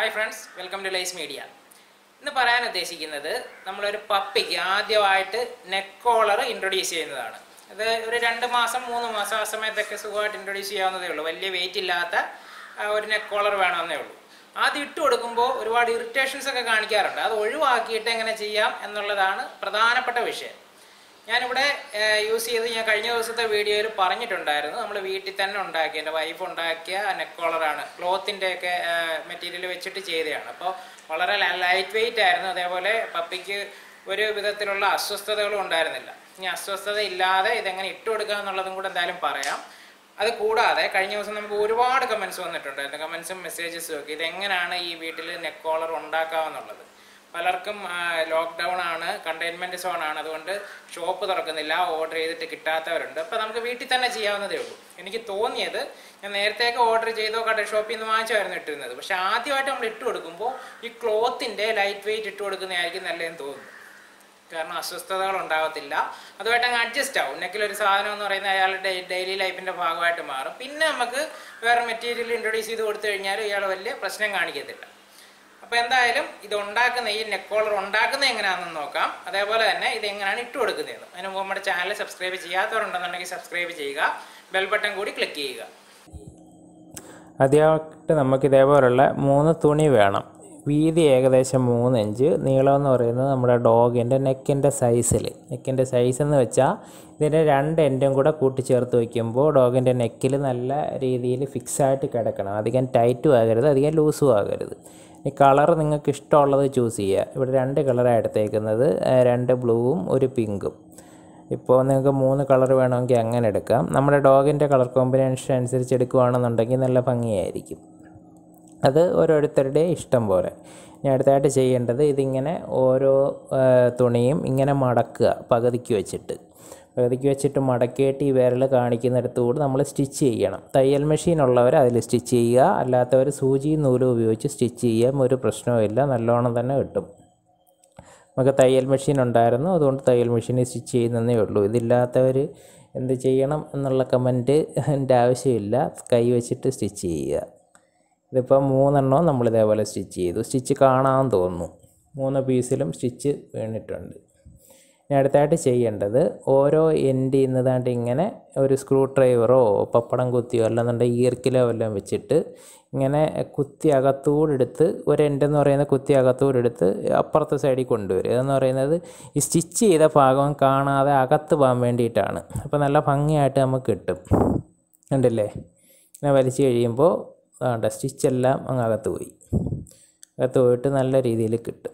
hi friends welcome to ലൈസ് media ഇന്ന് പറയാൻ ഉദ്ദേശിക്കുന്നത് നമ്മളൊരു പപ്പിക്ക് ആദ്യമായിട്ട് നെക്ക് കോളർ ഇൻട്രൊഡ്യൂസ് ചെയ്യുന്നതാണ് അത് ഒരു രണ്ട് മാസം മൂന്ന് മാസം ആ സമയത്തൊക്കെ സുഖമായിട്ട് ഇൻട്രൊഡ്യൂസ് ചെയ്യാവുന്നതേ ഉള്ളൂ വലിയ വെയിറ്റ് ഇല്ലാത്ത ആ, ഒരു നെക്ക് കോളർ വേണമെന്നേ ഉള്ളൂ ആദ്യം ഇട്ട് കൊടുക്കുമ്പോൾ ഒരുപാട് ഇറിറ്റേഷൻസ് ഒക്കെ കാണിക്കാറുണ്ട് അത് ഒഴിവാക്കിയിട്ട് എങ്ങനെ ചെയ്യാം എന്നുള്ളതാണ് പ്രധാനപ്പെട്ട വിഷയം ഞാനിവിടെ യൂസ് ചെയ്ത് ഞാൻ കഴിഞ്ഞ ദിവസത്തെ വീഡിയോയിൽ പറഞ്ഞിട്ടുണ്ടായിരുന്നു നമ്മൾ വീട്ടിൽ തന്നെ ഉണ്ടാക്കിയ എൻ്റെ വൈഫ് ഉണ്ടാക്കിയ നെക്ക് കോളറാണ് ക്ലോത്തിൻ്റെ ഒക്കെ മെറ്റീരിയൽ വെച്ചിട്ട് ചെയ്തതാണ് അപ്പോൾ വളരെ ലൈറ്റ് വെയിറ്റ് ആയിരുന്നു അതേപോലെ പപ്പിക്ക് ഒരു വിധത്തിലുള്ള അസ്വസ്ഥതകളും ഉണ്ടായിരുന്നില്ല ഇനി അസ്വസ്ഥത ഇല്ലാതെ ഇതെങ്ങനെ ഇട്ട് കൊടുക്കുക എന്നുള്ളതും കൂടെ എന്തായാലും പറയാം അത് കൂടാതെ കഴിഞ്ഞ ദിവസം നമുക്ക് ഒരുപാട് കമൻസ് വന്നിട്ടുണ്ടായിരുന്നു കമൻസും മെസ്സേജസും ഒക്കെ ഇതെങ്ങനെയാണ് ഈ വീട്ടിൽ നെക്ക് കോളർ ഉണ്ടാക്കാമെന്നുള്ളത് പലർക്കും ലോക്ക്ഡൗൺ ആണ് കണ്ടെയ്ൻമെന്റ് സോൺ ആണ് അതുകൊണ്ട് ഷോപ്പ് തുറക്കുന്നില്ല ഓർഡർ ചെയ്തിട്ട് കിട്ടാത്തവരുണ്ട് അപ്പം നമുക്ക് വീട്ടിൽ തന്നെ ചെയ്യാവുന്നതേ ഉള്ളൂ എനിക്ക് തോന്നിയത് ഞാൻ നേരത്തെയൊക്കെ ഓർഡർ ചെയ്തോ കട ഷോപ്പിൽ നിന്ന് വാങ്ങിച്ചായിരുന്നു ഇട്ടിരുന്നത് പക്ഷെ ആദ്യമായിട്ട് നമ്മൾ ഇട്ട് കൊടുക്കുമ്പോൾ ഈ ക്ലോത്തിൻ്റെ ലൈറ്റ് വെയിറ്റ് ഇട്ട് കൊടുക്കുന്നതായിരിക്കും നല്ലതെന്ന് തോന്നുന്നു കാരണം അസ്വസ്ഥതകൾ ഉണ്ടാകത്തില്ല അതുമായിട്ട് അങ്ങ് അഡ്ജസ്റ്റ് ആവും നെക്കിൽ ഒരു സാധനം എന്ന് പറയുന്നത് അയാളുടെ ഡെയിലി ലൈഫിന്റെ ഭാഗമായിട്ട് മാറും പിന്നെ നമുക്ക് വേറെ മെറ്റീരിയൽ ഇൻട്രൊഡ്യൂസ് ചെയ്ത് കൊടുത്തു കഴിഞ്ഞാൽ ഇയാൾ വലിയ പ്രശ്നം കാണിക്കത്തില്ല അപ്പോൾ എന്തായാലും ഇത് ഉണ്ടാക്കുന്ന ഈ നെക്ക് കോളർ ഉണ്ടാക്കുന്നത് എങ്ങനെയാണെന്ന് നോക്കാം അതേപോലെ തന്നെ ഇത് എങ്ങനെയാണ് ഇട്ട് കൊടുക്കുന്നതെന്ന് അതിന് മുമ്പ് നമ്മുടെ ചാനൽ സബ്സ്ക്രൈബ് ചെയ്യാത്തവരുണ്ടെന്നുണ്ടെങ്കിൽ സബ്സ്ക്രൈബ് ചെയ്യുക ബെൽ ബട്ടൺ കൂടി ക്ലിക്ക് ചെയ്യുക ആദ്യമായിട്ട് നമുക്ക് ഇതേപോലുള്ള മൂന്ന് തുണി വേണം വീതി ഏകദേശം മൂന്ന് ഇഞ്ച് നീളം എന്ന് പറയുന്നത് നമ്മുടെ ഡോഗിൻ്റെ നെക്കിൻ്റെ സൈസിൽ നെക്കിൻ്റെ സൈസ് എന്ന് വെച്ചാൽ ഇതിൻ്റെ രണ്ട് എൻഡും കൂടെ കൂട്ടിച്ചേർത്ത് വയ്ക്കുമ്പോൾ ഡോഗിൻ്റെ നെക്കിൽ നല്ല രീതിയിൽ ഫിക്സായിട്ട് കിടക്കണം അധികം ടൈറ്റും ആകരുത് അധികം ലൂസും ആകരുത് ഈ കളർ നിങ്ങൾക്ക് ഇഷ്ടമുള്ളത് ചൂസ് ചെയ്യുക ഇവിടെ രണ്ട് കളറാണ് എടുത്തേക്കുന്നത് ആ, രണ്ട് ബ്ലൂവും ഒരു പിങ്കും ഇപ്പോൾ നിങ്ങൾക്ക് മൂന്ന് കളർ വേണമെങ്കിൽ അങ്ങനെ എടുക്കാം നമ്മുടെ ഡോഗിൻ്റെ കളർ കോമ്പിനേഷൻ അനുസരിച്ച് എടുക്കുകയാണെന്നുണ്ടെങ്കിൽ നല്ല ഭംഗിയായിരിക്കും അത് ഓരോരുത്തരുടെ ഇഷ്ടം പോലെ ഇനി അടുത്തായിട്ട് ചെയ്യേണ്ടത് ഇതിങ്ങനെ ഓരോ ആ, തുണിയും ഇങ്ങനെ മടക്കുക പകുതിക്ക് വെച്ചിട്ട് പകുതിക്ക് വെച്ചിട്ട് മടക്കിയിട്ട് ഈ വിരൽ കാണിക്കുന്നിടത്തുകൂടി നമ്മൾ സ്റ്റിച്ച് ചെയ്യണം തയ്യൽ മെഷീൻ ഉള്ളവർ അതിൽ സ്റ്റിച്ച് ചെയ്യുക അല്ലാത്തവർ സൂചിയും നൂലും ഉപയോഗിച്ച് സ്റ്റിച്ച് ചെയ്യാം ഒരു പ്രശ്നവുമില്ല നല്ലോണം തന്നെ കിട്ടും നമുക്ക് തയ്യൽ മെഷീൻ ഉണ്ടായിരുന്നു അതുകൊണ്ട് തയ്യൽ മെഷീനിൽ സ്റ്റിച്ച് ചെയ്യുന്നതേ ഉള്ളൂ ഇതില്ലാത്തവർ എന്ത് ചെയ്യണം എന്നുള്ള കമൻറ്റ് എൻ്റെ ആവശ്യമില്ല കൈ വെച്ചിട്ട് സ്റ്റിച്ച് ചെയ്യുക ഇതിപ്പോൾ മൂന്നെണ്ണവും നമ്മൾ ഇതേപോലെ സ്റ്റിച്ച് ചെയ്തു സ്റ്റിച്ച് കാണാൻ തോന്നുന്നു മൂന്ന് പീസിലും സ്റ്റിച്ച് വീണിട്ടുണ്ട് ഇനി അടുത്തായിട്ട് ചെയ്യേണ്ടത് ഓരോ എൻഡ് ഇന്നതാണ്ട് ഇങ്ങനെ ഒരു സ്ക്രൂ ഡ്രൈവറോ പപ്പടം കുത്തിയോ അല്ലെന്നുണ്ടെങ്കിൽ ഈർക്കിലോ വല്ലതും വെച്ചിട്ട് ഇങ്ങനെ കുത്തി അകത്തൂടെ എടുത്ത് ഒരു എൻഡ് എന്ന് പറയുന്നത് കുത്തി അകത്തൂടെ എടുത്ത് അപ്പുറത്തെ സൈഡിൽ കൊണ്ടുവരും എന്ന് പറയുന്നത് ഈ സ്റ്റിച്ച് ചെയ്ത ഭാഗം കാണാതെ അകത്ത് പോകാൻ വേണ്ടിയിട്ടാണ് അപ്പോൾ നല്ല ഭംഗിയായിട്ട് നമുക്ക് കിട്ടും കണ്ടില്ലേ ഇങ്ങനെ വലിച്ചു കഴിയുമ്പോൾ വേണ്ട സ്റ്റിച്ചെല്ലാം അങ്ങ് അകത്ത് പോയി അകത്ത് പോയിട്ട് നല്ല രീതിയിൽ കിട്ടും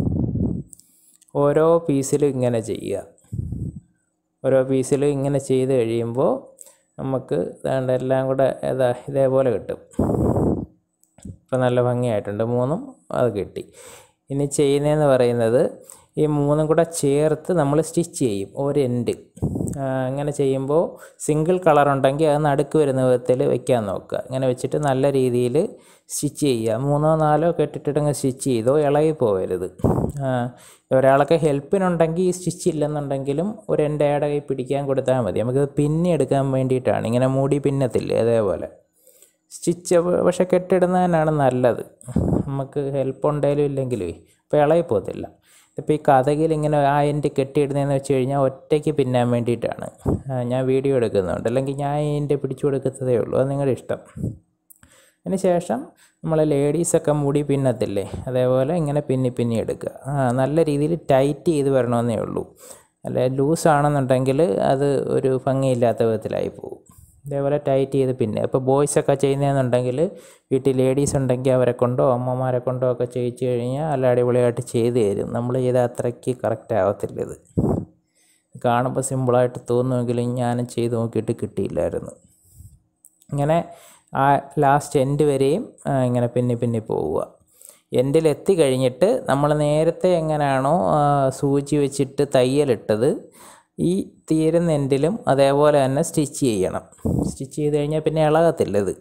ഓരോ പീസിലും ഇങ്ങനെ ചെയ്യുക ഓരോ പീസിലും ഇങ്ങനെ ചെയ്ത് കഴിയുമ്പോൾ നമുക്ക് വേണ്ട എല്ലാം കൂടെ ഏതാ ഇതേപോലെ കിട്ടും ഇപ്പം നല്ല ഭംഗിയായിട്ടുണ്ട് മൂന്നും അത് കിട്ടി ഇനി ചെയ്യുന്നതെന്ന് പറയുന്നത് ഈ മൂന്നും കൂടെ ചേർത്ത് നമ്മൾ സ്റ്റിച്ച് ചെയ്യും ഒരു എൻഡ് അങ്ങനെ ചെയ്യുമ്പോൾ സിംഗിൾ കളർ ഉണ്ടെങ്കിൽ അത് നടുക്ക് വരുന്ന വിധത്തിൽ വെക്കാൻ നോക്കുക ഇങ്ങനെ വെച്ചിട്ട് നല്ല രീതിയിൽ സ്റ്റിച്ച് ചെയ്യുക മൂന്നോ നാലോ കെട്ടിട്ടിട്ടങ്ങ് സ്റ്റിച്ച് ചെയ്തോ ഇളകി പോകരുത് ആ, ഒരാളൊക്കെ ഹെൽപ്പിനുണ്ടെങ്കിൽ ഈ സ്റ്റിച്ച് ഇല്ലെന്നുണ്ടെങ്കിലും ഒരു എൻ്റെ കൈ പിടിക്കാൻ കൊടുത്താൽ മതി നമുക്കിത് പിന്നെ എടുക്കാൻ വേണ്ടിയിട്ടാണ് ഇങ്ങനെ മൂടി പിന്നത്തില്ലേ അതേപോലെ സ്റ്റിച്ച് പക്ഷെ കെട്ടിടുന്നതിനാണ് നല്ലത് നമുക്ക് ഹെൽപ്പ് ഉണ്ടെങ്കിലും ഇല്ലെങ്കിലും ഇപ്പോൾ ഇളകി പോകത്തില്ല ഇപ്പോൾ ഈ കഥകിൽ ഇങ്ങനെ ആ എൻ്റെ കെട്ടിയിടുന്നതെന്ന് വെച്ച് കഴിഞ്ഞാൽ ഒറ്റയ്ക്ക് പിന്നാൻ വേണ്ടിയിട്ടാണ് ആ, ഞാൻ വീഡിയോ എടുക്കുന്നുണ്ട് അല്ലെങ്കിൽ ഞാൻ എൻ്റെ പിടിച്ചു കൊടുക്കുന്നതേ ഉള്ളൂ അത് നിങ്ങളുടെ ഇഷ്ടം അതിന് ശേഷം നമ്മൾ ലേഡീസൊക്കെ മുടി പിന്നത്തില്ലേ അതേപോലെ ഇങ്ങനെ പിന്നി പിന്നി എടുക്കുക ആ നല്ല രീതിയിൽ ടൈറ്റ് ചെയ്ത് വരണമെന്നേ ഉള്ളൂ അല്ല ലൂസ് ആണെന്നുണ്ടെങ്കിൽ അത് ഒരു ഭംഗിയില്ലാത്ത വിധത്തിലായി പോകും ഇതേപോലെ ടൈറ്റ് ചെയ്ത് പിന്നെ ഇപ്പോൾ ബോയ്സൊക്കെ ചെയ്യുന്നതെന്നുണ്ടെങ്കിൽ വീട്ടിൽ ലേഡീസ് ഉണ്ടെങ്കിൽ അവരെ കൊണ്ടോ അമ്മമാരെ കൊണ്ടോ ഒക്കെ ചെയ്യിച്ച് കഴിഞ്ഞാൽ നല്ല അടിപൊളിയായിട്ട് ചെയ്ത് തരും നമ്മൾ ചെയ്താൽ അത്രയ്ക്ക് കറക്റ്റ് ആവത്തില്ല ഇത് കാണുമ്പോൾ സിമ്പിളായിട്ട് തോന്നുമെങ്കിലും ഞാനും ചെയ്ത് നോക്കിയിട്ട് കിട്ടിയില്ലായിരുന്നു ഇങ്ങനെ ആ ലാസ്റ്റ് എൻഡ് വരെയും ആ, ഇങ്ങനെ പിന്നി പിന്നി പോവുക എൻഡിൽ എത്തിക്കഴിഞ്ഞിട്ട് നമ്മൾ നേരത്തെ എങ്ങനെയാണോ ആ, സൂചി വെച്ചിട്ട് തയ്യലിട്ടത് ഈ തീരുന്ന എൻഡിലും അതേപോലെ തന്നെ സ്റ്റിച്ച് ചെയ്യണം സ്റ്റിച്ച് ചെയ്ത് കഴിഞ്ഞാൽ പിന്നെ ഇളകത്തില്ല ഇത്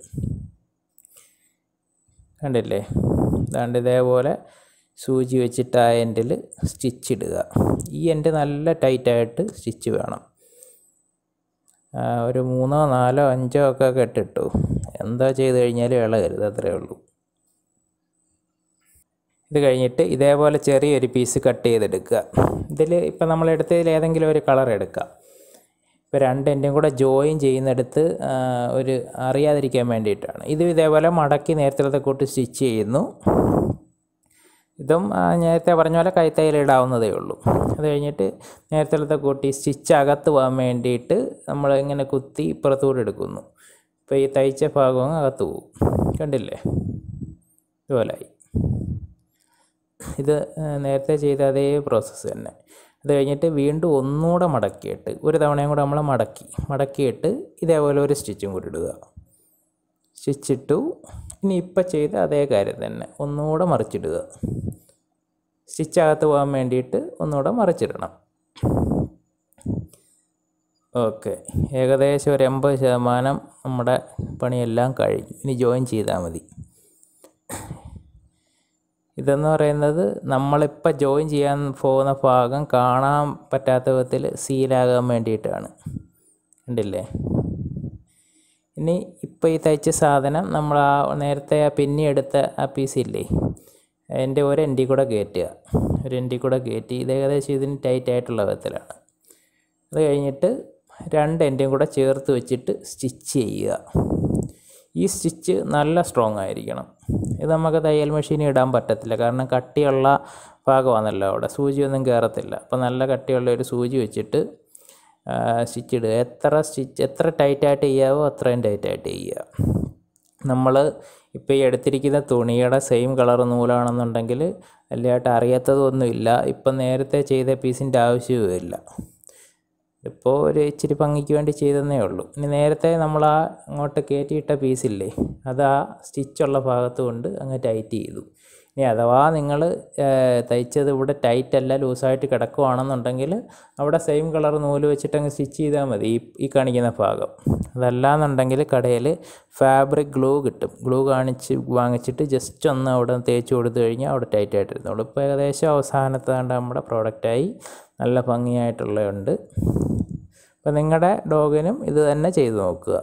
കണ്ടില്ലേ ഇതാണ്ട് ഇതേപോലെ സൂചി വെച്ചിട്ട് ആ എൻഡിൽ സ്റ്റിച്ച് ഇടുക ഈ എൻഡ് നല്ല ടൈറ്റായിട്ട് സ്റ്റിച്ച് വേണം ആ, ഒരു മൂന്നോ നാലോ അഞ്ചോ ഒക്കെ കെട്ടിട്ടു എന്താ ചെയ്ത് കഴിഞ്ഞാലും ഇളകരുത് അത്രേ ഉള്ളൂ ഇത് കഴിഞ്ഞിട്ട് ഇതേപോലെ ചെറിയൊരു പീസ് കട്ട് ചെയ്തെടുക്കുക ഇതിൽ ഇപ്പം നമ്മൾ എടുത്തതിൽ ഏതെങ്കിലും ഒരു കളർ എടുക്കുക ഇപ്പോൾ രണ്ട് എൻ്റെയും കൂടെ ജോയിൻ ചെയ്യുന്നിടത്ത് ആ, ഒരു അറിയാതിരിക്കാൻ വേണ്ടിയിട്ടാണ് ഇത് ഇതേപോലെ മടക്കി നേരത്തെ കൂട്ട് സ്റ്റിച്ച് ചെയ്യുന്നു ഇതും ആ, നേരത്തെ പറഞ്ഞ പോലെ കൈത്തയ്യൽ ഇടാവുന്നതേ ഉള്ളൂ അത് കഴിഞ്ഞിട്ട് നേരത്തെ കൂട്ടി സ്റ്റിച്ച് അകത്ത് പോകാൻ വേണ്ടിയിട്ട് നമ്മൾ ഇങ്ങനെ കുത്തി ഇപ്പുറത്തൂടെ എടുക്കുന്നു ഇപ്പോൾ ഈ തയ്ച്ച ഭാഗവും അകത്ത് പോകും കണ്ടില്ലേ ഇതുപോലായി ഇത് ആ, നേരത്തെ ചെയ്ത അതേ പ്രോസസ്സ് തന്നെ അത് കഴിഞ്ഞിട്ട് വീണ്ടും ഒന്നുകൂടെ മടക്കിയിട്ട് ഒരു തവണയും കൂടെ നമ്മൾ മടക്കി മടക്കിയിട്ട് ഇതേപോലെ ഒരു സ്റ്റിച്ചും കൂടി ഇടുക സ്റ്റിച്ചിട്ടു ഇനി ഇപ്പം ചെയ്ത അതേ കാര്യം തന്നെ ഒന്നുകൂടെ മറിച്ചിടുക സ്റ്റിച്ച് അകത്ത് പോകാൻ വേണ്ടിയിട്ട് ഒന്നുകൂടെ മറിച്ചിടണം ഓക്കെ ഏകദേശം ഒരു എൺപത് ശതമാനം നമ്മുടെ പണിയെല്ലാം കഴിഞ്ഞു ഇനി ജോയിൻ ചെയ്താൽ മതി ഇതെന്ന് പറയുന്നത് നമ്മളിപ്പോൾ ജോയിൻ ചെയ്യാൻ പോകുന്ന ഭാഗം കാണാൻ പറ്റാത്ത വിധത്തിൽ സീലാകാൻ വേണ്ടിയിട്ടാണ് കണ്ടില്ലേ ഇനി ഇപ്പോൾ ഈ തയ്ച്ച സാധനം നമ്മൾ ആ നേരത്തെ ആ പിന്നി എടുത്ത ആ പീസ് ഇല്ലേ അതിൻ്റെ ഒരു എൻഡി കൂടെ കയറ്റുക ഒരു എൻഡി കൂടെ കയറ്റി ഇത് ഏകദേശം ഇതിന് ടൈറ്റ് ആയിട്ടുള്ള വിധത്തിലാണ് അത് കഴിഞ്ഞിട്ട് രണ്ട് എൻഡും കൂടെ ചേർത്ത് വെച്ചിട്ട് സ്റ്റിച്ച് ചെയ്യുക ഈ സ്റ്റിച്ച് നല്ല സ്ട്രോങ് ആയിരിക്കണം ഇത് നമുക്ക് തയ്യൽ മെഷീനിൽ ഇടാൻ പറ്റത്തില്ല കാരണം കട്ടിയുള്ള ഭാഗമാണല്ലോ അവിടെ സൂചിയൊന്നും കയറത്തില്ല അപ്പോൾ നല്ല കട്ടിയുള്ള ഒരു സൂചി വെച്ചിട്ട് സ്റ്റിച്ച് ഇടുക എത്ര സ്റ്റിച്ച് എത്ര ടൈറ്റായിട്ട് ചെയ്യാവോ അത്രയും ടൈറ്റായിട്ട് ചെയ്യുക നമ്മൾ ഇപ്പോൾ ഈ എടുത്തിരിക്കുന്ന തുണിയുടെ സെയിം കളർ നൂലാണെന്നുണ്ടെങ്കിൽ വലിയതായിട്ട് അറിയാത്തതൊന്നുമില്ല ഇപ്പം നേരത്തെ ചെയ്ത പീസിൻ്റെ ആവശ്യവുമില്ല ഇപ്പോൾ ഒരു ഇച്ചിരി ഭംഗിക്ക് വേണ്ടി ചെയ്തെന്നേ ഉള്ളൂ ഇനി നേരത്തെ നമ്മൾ ആ അങ്ങോട്ട് കയറ്റിയിട്ട പീസില്ലേ അത് ആ സ്റ്റിച്ചുള്ള ഭാഗത്ത് കൊണ്ട് അങ്ങ് ടൈറ്റ് ചെയ്തു ഇനി അഥവാ നിങ്ങൾ തയ്ച്ചത് ഇവിടെ ടൈറ്റ് അല്ല ലൂസായിട്ട് കിടക്കുവാണെന്നുണ്ടെങ്കിൽ അവിടെ സെയിം കളർ നൂല് വെച്ചിട്ട് അങ്ങ് സ്റ്റിച്ച് ചെയ്താൽ മതി ഈ ഈ കാണിക്കുന്ന ഭാഗം അതല്ലാന്നുണ്ടെങ്കിൽ കടയിൽ ഫാബ്രിക് ഗ്ലൂ കിട്ടും ഗ്ലൂ കാണിച്ച് വാങ്ങിച്ചിട്ട് ജസ്റ്റ് ഒന്ന് അവിടെ തേച്ച് കൊടുത്തു കഴിഞ്ഞാൽ അവിടെ ടൈറ്റ് ആയിട്ടിരുന്നുള്ളൂ ഇപ്പോൾ ഏകദേശം അവസാനത്തെ കണ്ട നമ്മുടെ പ്രോഡക്റ്റായി നല്ല ഭംഗിയായിട്ടുള്ളതുണ്ട് അപ്പോൾ നിങ്ങളുടെ ഡോഗിനും ഇത് തന്നെ ചെയ്തു നോക്കുക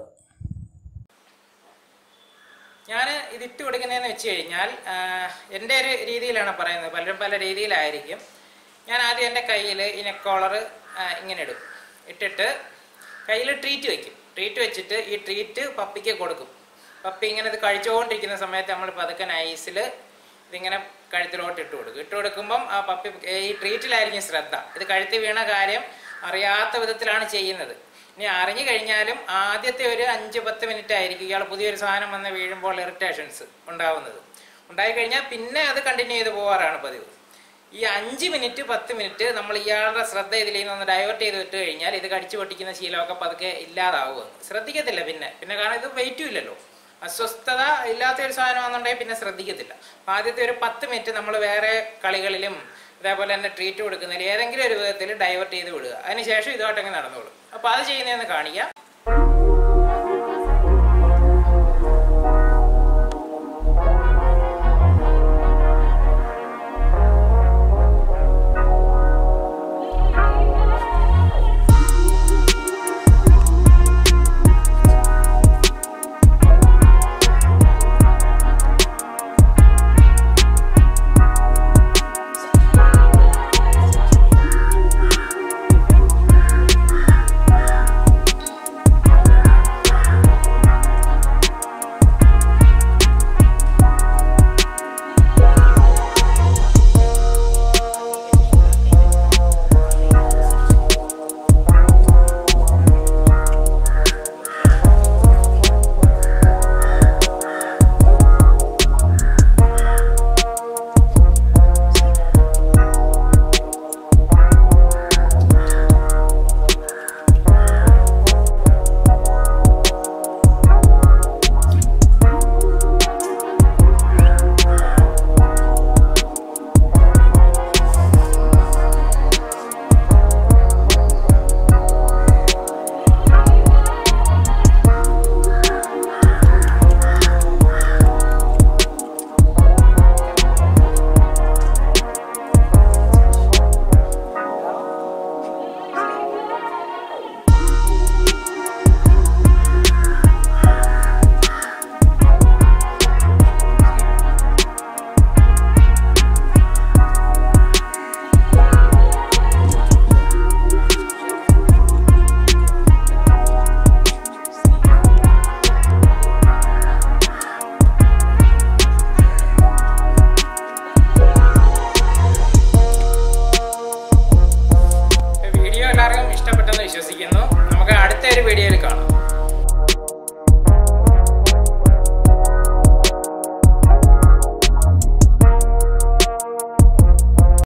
ഞാൻ ഇതിട്ട് കൊടുക്കുന്നതെന്ന് വെച്ച് കഴിഞ്ഞാൽ ആ, എൻ്റെ ഒരു രീതിയിലാണ് പറയുന്നത് പലരും പല രീതിയിലായിരിക്കും ഞാൻ ആദ്യം എൻ്റെ കയ്യിൽ ഈ നെക്ക് കോളർ ഇങ്ങനെ ഇടും ഇട്ടിട്ട് കയ്യിൽ ട്രീറ്റ് വെക്കും ട്രീറ്റ് വെച്ചിട്ട് ഈ ട്രീറ്റ് പപ്പിക്ക് കൊടുക്കും പപ്പി ഇങ്ങനെ ഇത് കഴിച്ചുകൊണ്ടിരിക്കുന്ന സമയത്ത് നമ്മൾ പതുക്കെ നൈസിൽ ഇതിങ്ങനെ കഴുത്തിലോട്ട് ഇട്ട് കൊടുക്കും ഇട്ട് കൊടുക്കുമ്പം ആ പപ്പി ഈ ട്രീറ്റിലായിരിക്കും ശ്രദ്ധ ഇത് കഴുത്തിൽ വീണ കാര്യം അറിയാത്ത വിധത്തിലാണ് ചെയ്യുന്നത് ഇനി അറിഞ്ഞു കഴിഞ്ഞാലും ആദ്യത്തെ ഒരു അഞ്ച് പത്ത് മിനിറ്റ് ആയിരിക്കും ഇയാൾ പുതിയൊരു സാധനം വന്ന് വീഴുമ്പോൾ ഇറിറ്റേഷൻസ് ഉണ്ടാവുന്നത് ഉണ്ടായിക്കഴിഞ്ഞാൽ പിന്നെ അത് കണ്ടിന്യൂ ചെയ്ത് പോകാറാണ് പതിവ് ഈ അഞ്ച് മിനിറ്റ് പത്ത് മിനിറ്റ് നമ്മൾ ഇയാളുടെ ശ്രദ്ധ ഇതിൽ നിന്ന് ഡൈവേർട്ട് ചെയ്ത് വിട്ട് കഴിഞ്ഞാൽ ഇത് കടിച്ചു പൊട്ടിക്കുന്ന ശീലമൊക്കെ പതുക്കെ ഇല്ലാതാവുക ശ്രദ്ധിക്കത്തില്ല പിന്നെ പിന്നെ കാരണം ഇത് വെയിറ്റും ഇല്ലല്ലോ അസ്വസ്ഥത ഇല്ലാത്ത ഒരു സാധനമാണെന്നുണ്ടെങ്കിൽ പിന്നെ ശ്രദ്ധിക്കത്തില്ല അപ്പൊ ആദ്യത്തെ ഒരു പത്ത് മിനിറ്റ് നമ്മൾ വേറെ കളികളിലും ഇതേപോലെ തന്നെ ട്രീറ്റ് കൊടുക്കുന്നതിൽ ഏതെങ്കിലും ഒരു വിധത്തിൽ ഡൈവേർട്ട് ചെയ്ത് വിടുക അതിനുശേഷം ഇതുമായിട്ടങ്ങ് നടന്നോളും അപ്പോൾ അത് ചെയ്യുന്നതെന്ന് കാണിക്കാം